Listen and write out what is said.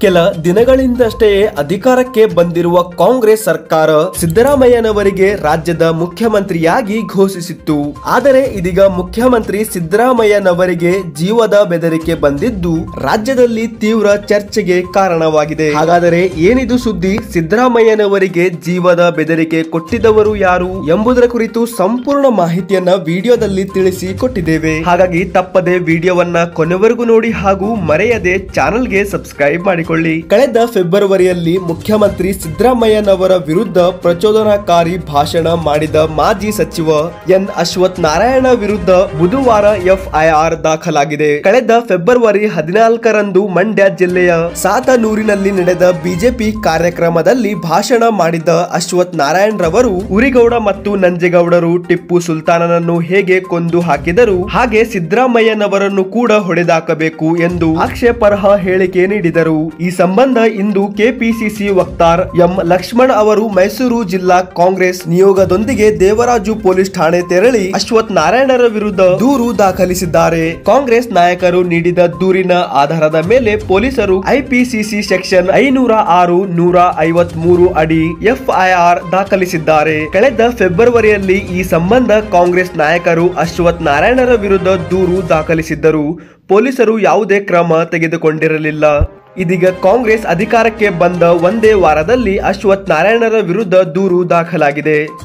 ಕೆಲ ದಿನಗಳಿಂದಷ್ಟೇ ಅಧಿಕಾರಕ್ಕೆ ಬಂದಿರುವ ಕಾಂಗ್ರೆಸ್ ಸರ್ಕಾರ ಸಿದ್ದರಾಮಯ್ಯನವರಿಗೆ ರಾಜ್ಯದ ಮುಖ್ಯಮಂತ್ರಿಯಾಗಿ ಘೋಷಿಸಿತ್ತು ಆದರೆ ಇದೀಗ ಮುಖ್ಯಮಂತ್ರಿ ಸಿದ್ದರಾಮಯ್ಯನವರಿಗೆ ಜೀವದ ಬೆದರಿಕೆ ಬಂದಿದ್ದು ರಾಜ್ಯದಲ್ಲಿ ತೀವ್ರ ಚರ್ಚೆಗೆ ಕಾರಣವಾಗಿದೆ ಹಾಗಾದರೆ ಏನಿದು ಸುದ್ದಿ ಸಿದ್ದರಾಮಯ್ಯನವರಿಗೆ ಜೀವದ ಬೆದರಿಕೆ ಕೊಟ್ಟಿದ್ದವರು ಯಾರು ಎಂಬುದರ ಕುರಿತು ಸಂಪೂರ್ಣ ಮಾಹಿತಿಯನ್ನ ವಿಡಿಯೋದಲ್ಲಿ ತಿಳಿಸಿ ಕೊಟ್ಟಿದ್ದೇವೆ ಹಾಗಾಗಿ ತಪ್ಪದೆ ವಿಡಿಯೋವನ್ನ ಕೊನೆವರೆಗೂ ನೋಡಿ ಹಾಗೂ ಮರೆಯದೆ ಚಾನೆಲ್ಗೆ ಸಬ್ಸ್ಕ್ರೈಬ್ ಮಾಡಿಕೊಳ್ಳಿ ಕಳೆದ ಫೆಬ್ರವರಿಯಲ್ಲಿ ಮುಖ್ಯಮಂತ್ರಿ ಸಿದ್ದರಾಮಯ್ಯನವರ ವಿರುದ್ಧ ಪ್ರಚೋದನಾಕಾರಿ ಭಾಷಣ ಮಾಡಿದ ಮಾಜಿ ಸಚಿವ ಎನ್ ಅಶ್ವಥ್ ನಾರಾಯಣ ವಿರುದ್ಧ ಬುಧವಾರ ಎಫ್ಐಆರ್ ದಾಖಲಾಗಿದೆ ಕಳೆದ ಫೆಬ್ರವರಿ ಹದಿನಾಲ್ಕರಂದು ಮಂಡ್ಯ ಜಿಲ್ಲೆಯ ಸಾತನೂರಿನಲ್ಲಿ ನಡೆದ ಬಿಜೆಪಿ ಕಾರ್ಯಕ್ರಮದಲ್ಲಿ ಭಾಷಣ ಮಾಡಿದ ಅಶ್ವಥ್ ನಾರಾಯಣ್ ರವರು ಉರಿಗೌಡ ಮತ್ತು ನಂಜೇಗೌಡರು ಟಿಪ್ಪು ಸುಲ್ತಾನನನ್ನು ಹೇಗೆ ಕೊಂದು ಹಾಕಿದರು ಹಾಗೆ ಸಿದ್ದರಾಮಯ್ಯನವರನ್ನು ಕೂಡ ಹೊಡೆದಾಕಬೇಕು ಎಂದು ಆಕ್ಷೇಪಾರ್ಹ ಹೇಳಿಕೆ ನೀಡಿದರು ಈ ಸಂಬಂಧ ಇಂದು ಕೆಪಿಸಿಸಿ ವಕ್ತಾರ್ ಎಂ ಲಕ್ಷ್ಮಣ್ ಅವರು ಮೈಸೂರು ಜಿಲ್ಲಾ ಕಾಂಗ್ರೆಸ್ ನಿಯೋಗದೊಂದಿಗೆ ದೇವರಾಜು ಪೊಲೀಸ್ ಠಾಣೆ ತೆರಳಿ ಅಶ್ವಥ್ ನಾರಾಯಣರ ವಿರುದ್ಧ ದೂರು ದಾಖಲಿಸಿದ್ದಾರೆ ಕಾಂಗ್ರೆಸ್ ನಾಯಕರು ನೀಡಿದ ದೂರಿನ ಆಧಾರದ ಮೇಲೆ ಪೊಲೀಸರು ಐಪಿಸಿಸಿ ಸೆಕ್ಷನ್ ಐನೂರ ಆರು ನೂರ ಐವತ್ ಮೂರು ಅಡಿ ಎಫ್ಐಆರ್ ದಾಖಲಿಸಿದ್ದಾರೆ ಕಳೆದ ಫೆಬ್ರವರಿಯಲ್ಲಿ ಈ ಸಂಬಂಧ ಕಾಂಗ್ರೆಸ್ ನಾಯಕರು ಅಶ್ವಥ್ ನಾರಾಯಣರ ವಿರುದ್ಧ ದೂರು ದಾಖಲಿಸಿದ್ದರು ಪೊಲೀಸರು ಯಾವುದೇ ಕ್ರಮ ತೆಗೆದುಕೊಂಡಿರಲಿಲ್ಲ ಇದೀಗ ಕಾಂಗ್ರೆಸ್ ಅಧಿಕಾರಕ್ಕೆ ಬಂದ ಒಂದೇ ವಾರದಲ್ಲಿ ಅಶ್ವಥ್ ನಾರಾಯಣರ ವಿರುದ್ಧ ದೂರು ದಾಖಲಾಗಿದೆ